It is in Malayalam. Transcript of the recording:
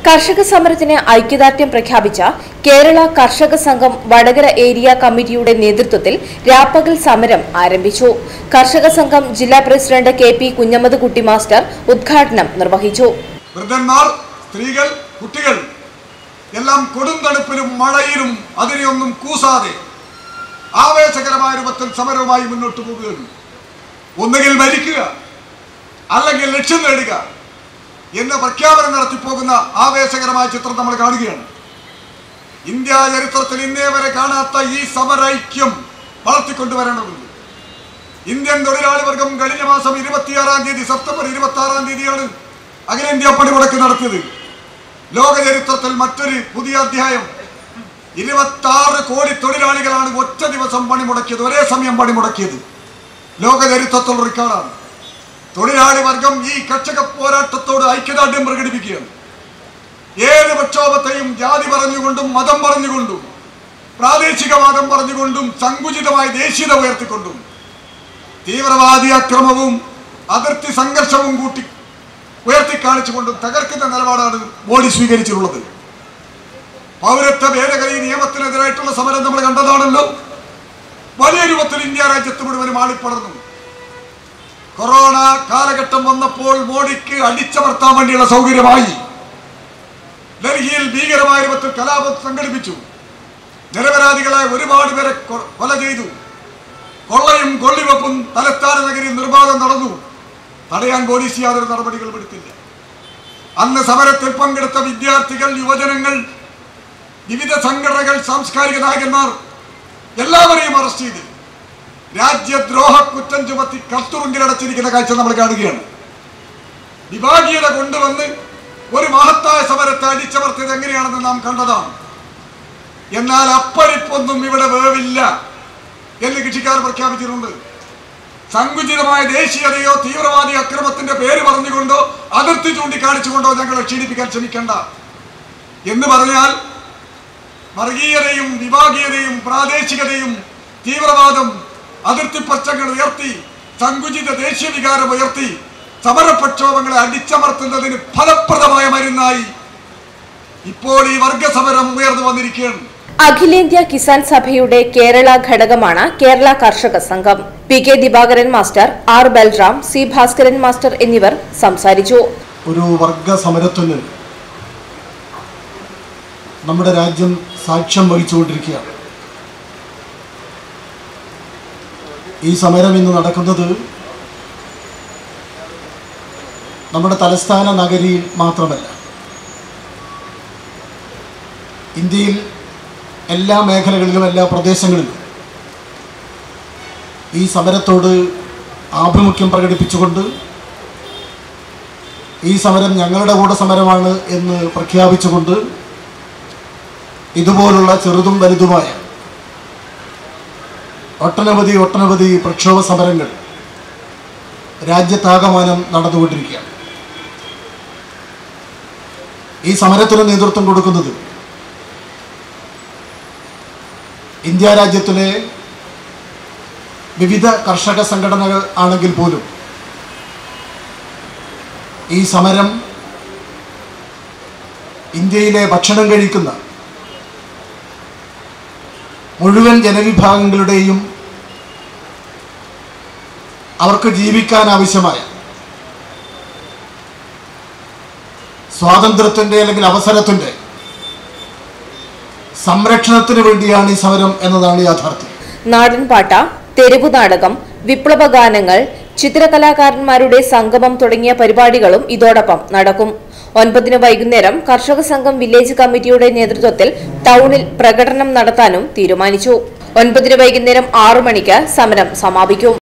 കർഷക സമരത്തിന് ഐക്യദാർഢ്യം പ്രഖ്യാപിച്ച കേരള കർഷക സംഘം വടകര ഏരിയ കമ്മിറ്റിയുടെ നേതൃത്വത്തിൽ രാപ്പകൽ സമരം ആരംഭിച്ചു കർഷക സംഘം ജില്ലാ president K P Kunhammedkutty master ഉദ്ഘാടനം നിർവഹിച്ചു വൃദ്ധന്മാർ സ്ത്രീകൾ കുട്ടികൾ എല്ലാം കൊടും തണുപ്പിലും മഴയിലും അതിനെയൊന്നും കൂസാതെ ആവേശകരമായ രൂപത്തിൽ സമരവുമായി മുന്നോട്ട് പോവുകയാണ് ഒന്നുകിൽ മരിക്കുക അല്ലെങ്കിൽ ലക്ഷ്യം നേടുക എന്ന പ്രഖ്യാപനം നടത്തിപ്പോകുന്ന ആവേശകരമായ ചിത്രം നമ്മൾ കാണുകയാണ് ഇന്ത്യ ചരിത്രത്തിൽ ഇന്നേ വരെ കാണാത്ത ഈ സമരൈക്യം വളർത്തിക്കൊണ്ടുവരേണ്ടതുണ്ട് ഇന്ത്യൻ തൊഴിലാളി വർഗം കഴിഞ്ഞ മാസം ഇരുപത്തിയാറാം തീയതി സെപ്റ്റംബർ ഇരുപത്തി ആറാം തീയതിയാണ് അഖിലേന്ത്യാ പണിമുടക്ക് നടത്തിയത് ലോക ചരിത്രത്തിൽ മറ്റൊരു പുതിയ അധ്യായം ഇരുപത്തി ആറ് കോടി തൊഴിലാളികളാണ് ഒറ്റ ദിവസം പണിമുടക്കിയത് ഒരേ സമയം പണിമുടക്കിയത് ലോക ചരിത്രത്തിലുള്ള റെക്കോർഡാണ് തൊഴിലാളി വർഗം ഈ കർഷക പോരാട്ടത്തോട് ഐക്യദാർഢ്യം പ്രകടിപ്പിക്കുകയാണ് ഏത് പ്രക്ഷോഭത്തെയും ജാതി പറഞ്ഞുകൊണ്ടും മതം പറഞ്ഞുകൊണ്ടും പ്രാദേശികവാദം പറഞ്ഞുകൊണ്ടും സങ്കുചിതമായ ദേശീയത ഉയർത്തിക്കൊണ്ടും തീവ്രവാദി അക്രമവും അതിർത്തി സംഘർഷവും കൂട്ടി ഉയർത്തിക്കാണിച്ചുകൊണ്ടും തകർക്കുന്ന നിലപാടാണ് മോഡി സ്വീകരിച്ചിട്ടുള്ളത് പൗരത്വ ഭേദഗതി നിയമത്തിനെതിരായിട്ടുള്ള സമരം നമ്മൾ കണ്ടതാണല്ലോ വലിയ രൂപത്തിൽ ഇന്ത്യ രാജ്യത്ത് മുഴുവനും ആളിപ്പടർന്നു കൊറോണ കാലഘട്ടം വന്നപ്പോൾ മോഡിക്ക് അടിച്ചമർത്താൻ വേണ്ടിയുള്ള സൗകര്യമായി ഡൽഹിയിൽ ഭീകരമായ രൂപത്തിൽ കലാപം സംഘടിപ്പിച്ചു നിരപരാധികളായ ഒരുപാട് പേരെ കൊ- കൊല ചെയ്തു കൊള്ളയും കൊള്ളിവെപ്പും തലസ്ഥാന നഗരിയിൽ നിർബാധം നടന്നു തടയാൻ പോലീസ് യാതൊരു നടപടികളും എടുത്തില്ല അന്ന് സമരത്തിൽ പങ്കെടുത്ത വിദ്യാർത്ഥികൾ യുവജനങ്ങൾ വിവിധ സംഘടനകൾ സാംസ്കാരിക നായകന്മാർ എല്ലാവരെയും അറസ്റ്റ് ചെയ്തു രാജ്യദ്രോഹ കുറ്റം ചുമത്തി കസ്തുറുങ്കിലടച്ചിരിക്കുന്ന കാഴ്ച നമ്മൾ കാണുകയാണ് വിഭാഗീയത കൊണ്ടുവന്ന് ഒരു മഹത്തായ സമരത്തെ അടിച്ചമർത്തിയത് എങ്ങനെയാണെന്ന് നാം കണ്ടതാണ് എന്നാൽ അപ്പഴിപ്പൊന്നും ഇവിടെ വേവില്ല എന്ന് കൃഷിക്കാർ പ്രഖ്യാപിച്ചിട്ടുണ്ട് സങ്കുചിതമായ ദേശീയതയോ തീവ്രവാദി അക്രമത്തിന്റെ പേര് പറഞ്ഞുകൊണ്ടോ അതിർത്തി ചൂണ്ടിക്കാണിച്ചുകൊണ്ടോ ഞങ്ങളെ ക്ഷീണിപ്പിക്കാൻ ശ്രമിക്കണ്ട എന്ന് പറഞ്ഞാൽ വർഗീയതയും വിഭാഗീയതയും പ്രാദേശികതയും തീവ്രവാദം അതിർത്തി പ്രശ്നങ്ങൾ ഉയർത്തി സങ്കുചിത ദേശീയ വികാരം ഉയർത്തി സമരപ്രക്ഷോഭങ്ങളെ അടിച്ചമർത്തുന്നതിന് ഫലപ്രദമായ മരുന്നായി ഇപ്പോൾ ഈ വർഗസമരം ഉയർന്നു വന്നിരിക്കുകയാണ് അഖിലേന്ത്യാ കിസാൻ സഭയുടെ കേരള ഘടകമാണ് Kerala Karshaka Sangham P K Divakaran master R Balram C Bhaskaran master എന്നിവർ സംസാരിച്ചു ഒരു വർഗ സമരത്തിന് നമ്മുടെ രാജ്യം സാക്ഷ്യം വഹിച്ചുകൊണ്ടിരിക്കുകയാണ് ഈ സമരം ഇന്ന് നടക്കുന്നത് നമ്മുടെ തലസ്ഥാന നഗരിയിൽ മാത്രമല്ല ഇന്ത്യയിൽ എല്ലാ മേഖലകളിലും എല്ലാ പ്രദേശങ്ങളിലും ഈ സമരത്തോട് ആഭിമുഖ്യം പ്രകടിപ്പിച്ചുകൊണ്ട് ഈ സമരം ഞങ്ങളുടെ കൂടെ സമരമാണ് എന്ന് പ്രഖ്യാപിച്ചുകൊണ്ട് ഇതുപോലുള്ള ചെറുതും വലുതുമായ ഒട്ടനവധി ഒട്ടനവധി പ്രക്ഷോഭ സമരങ്ങൾ രാജ്യത്താകമാനം നടന്നുകൊണ്ടിരിക്കുകയാണ് ഈ സമരത്തിന് നേതൃത്വം കൊടുക്കുന്നത് ഇന്ത്യ രാജ്യത്തിലെ വിവിധ കർഷക സംഘടനകൾ ആണെങ്കിൽ പോലും ഈ സമരം ഇന്ത്യയിലെ ഭക്ഷണം കഴിക്കുന്ന മുഴുവൻ ജനവിഭാഗങ്ങളുടെയും അവർക്ക് ജീവിക്കാൻ ആവശ്യമായ സ്വാതന്ത്ര്യത്തിൻ്റെ അല്ലെങ്കിൽ അവസരത്തിൻ്റെ സംരക്ഷണത്തിന് വേണ്ടിയാണ് ഈ സമരം എന്നതാണ് യാഥാർത്ഥ്യം നാടൻപാട്ട തെരുവു നാടകം വിപ്ലവ ഗാനങ്ങൾ ചിത്രകലാകാരന്മാരുടെ സംഗമം തുടങ്ങിയ പരിപാടികളും ഇതോടൊപ്പം നടക്കും ഒൻപതിന് വൈകുന്നേരം കർഷക സംഘം വില്ലേജ് കമ്മിറ്റിയുടെ നേതൃത്വത്തിൽ ടൗണിൽ പ്രകടനം നടത്താനും തീരുമാനിച്ചു ഒൻപതിന് വൈകുന്നേരം ആറു മണിക്ക് സമരം സമാപിക്കും